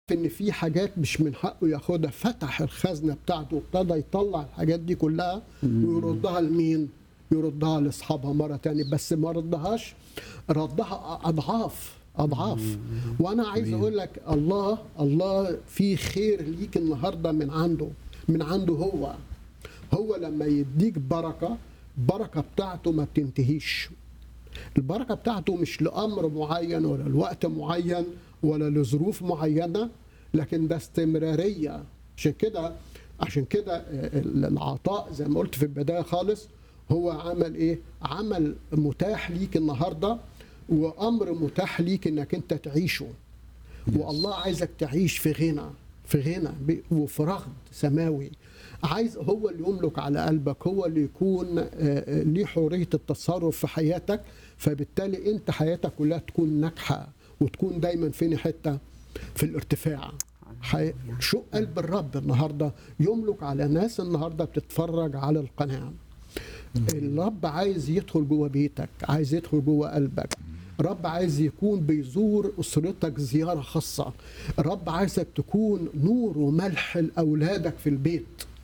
ان في حاجات مش من حقه ياخدها فتح الخزنه بتاعته وابتدى يطلع الحاجات دي كلها ويردها لمين؟ يردها لاصحابها مره تانية بس ما ردهاش ردها اضعاف اضعاف وانا عايز اقول لك الله الله في خير ليك النهارده من عنده من عنده هو هو لما يديك بركه البركه بتاعته ما بتنتهيش البركه بتاعته مش لامر معين ولا لوقت معين ولا لظروف معينه لكن ده استمراريه عشان كده عشان كده العطاء زي ما قلت في البدايه خالص هو عمل ايه؟ عمل متاح ليك النهارده وامر متاح ليك انك انت تعيشه والله عايزك تعيش في غنى في غنى وفي رغد سماوي عايز هو اللي يملك على قلبك هو اللي يكون ليه حريه التصرف في حياتك فبالتالي انت حياتك كلها تكون ناجحه وتكون دايما فين حته في الارتفاع حي... شو قلب الرب النهارده يملك على ناس النهارده بتتفرج على القناه الرب عايز يدخل جوه بيتك عايز يدخل جوه قلبك رب عايز يكون بيزور اسرتك زياره خاصه رب عايزك تكون نور وملح لاولادك في البيت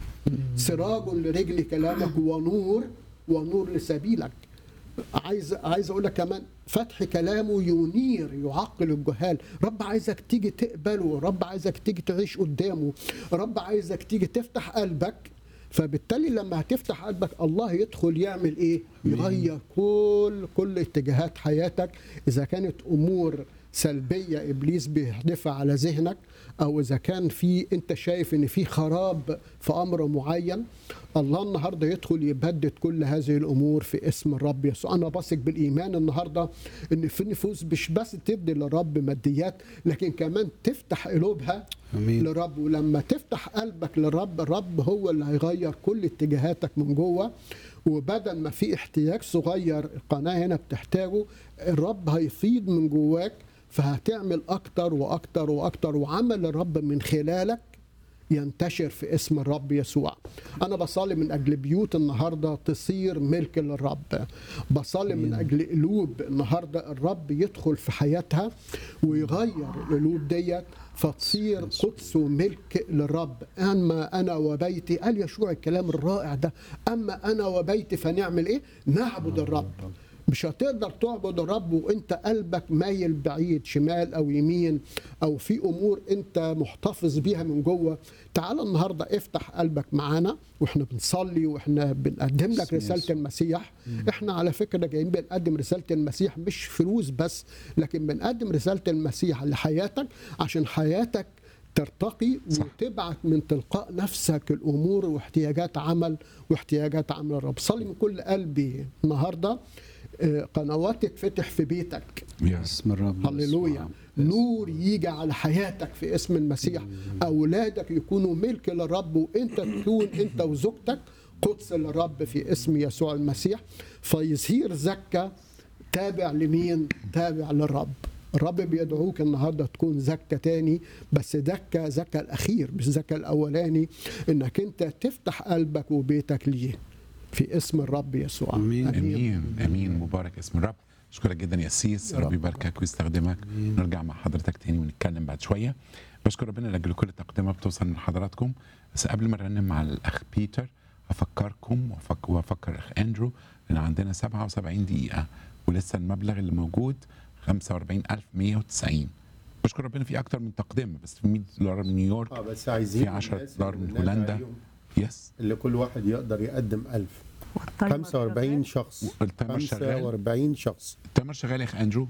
سراج لرجل كلامك ونور ونور لسبيلك عايز عايز اقول لك كمان فتح كلامه ينير يعقل الجهال رب عايزك تيجي تقبله رب عايزك تيجي تعيش قدامه رب عايزك تيجي تفتح قلبك فبالتالي لما هتفتح قلبك الله يدخل يعمل ايه يغير كل كل اتجاهات حياتك اذا كانت امور سلبيه ابليس بيحدفها على ذهنك او اذا كان في انت شايف ان في خراب في امر معين الله النهارده يدخل يبدد كل هذه الامور في اسم الرب يسوع انا بثق بالايمان النهارده ان في نفوس مش بس تدي للرب ماديات لكن كمان تفتح قلوبها أمين. للرب ولما تفتح قلبك للرب الرب هو اللي هيغير كل اتجاهاتك من جوه وبدل ما في احتياج صغير القناه هنا بتحتاجه الرب هيفيض من جواك فهتعمل اكتر واكتر واكتر وعمل الرب من خلالك ينتشر في اسم الرب يسوع انا بصلي من اجل بيوت النهارده تصير ملك للرب بصلي من اجل قلوب النهارده الرب يدخل في حياتها ويغير القلوب ديت فتصير قدس وملك للرب اما انا وبيتي قال يشوع الكلام الرائع ده اما انا وبيتي فنعمل ايه نعبد الرب مش هتقدر تعبد الرب وانت قلبك مايل بعيد شمال او يمين او في امور انت محتفظ بيها من جوه تعال النهارده افتح قلبك معانا واحنا بنصلي واحنا بنقدم لك رساله المسيح احنا على فكره جايين بنقدم رساله المسيح مش فلوس بس لكن بنقدم رساله المسيح لحياتك عشان حياتك ترتقي وتبعت من تلقاء نفسك الامور واحتياجات عمل واحتياجات عمل الرب صلي من كل قلبي النهارده قنوات تتفتح في بيتك باسم الرب هللويا نور يجي على حياتك في اسم المسيح اولادك يكونوا ملك للرب وانت تكون انت وزوجتك قدس للرب في اسم يسوع المسيح فيصير زكا تابع لمين تابع للرب الرب بيدعوك النهارده تكون زكا تاني بس زكا زكا الاخير مش زكا الاولاني انك انت تفتح قلبك وبيتك ليه في اسم الرب يسوع امين امين امين مبارك اسم الرب اشكرك جدا يا سيس يا رب رب. يباركك ويستخدمك نرجع مع حضرتك تاني ونتكلم بعد شويه بشكر ربنا لاجل كل تقدمه بتوصل لحضراتكم بس قبل ما نرنم مع الاخ بيتر افكركم وأفك- وافكر الاخ اندرو ان عندنا 77 دقيقه ولسه المبلغ اللي موجود 45190 بشكر ربنا في اكتر من تقدمه بس في 100 دولار من نيويورك اه بس عايزين في 10 الناس دولار اللي من بننادي هولندا. عليهم يس اللي كل واحد يقدر يقدم 1000 45 شخص التايمر شغال 45 شخص التايمر شغال يا اخ اندرو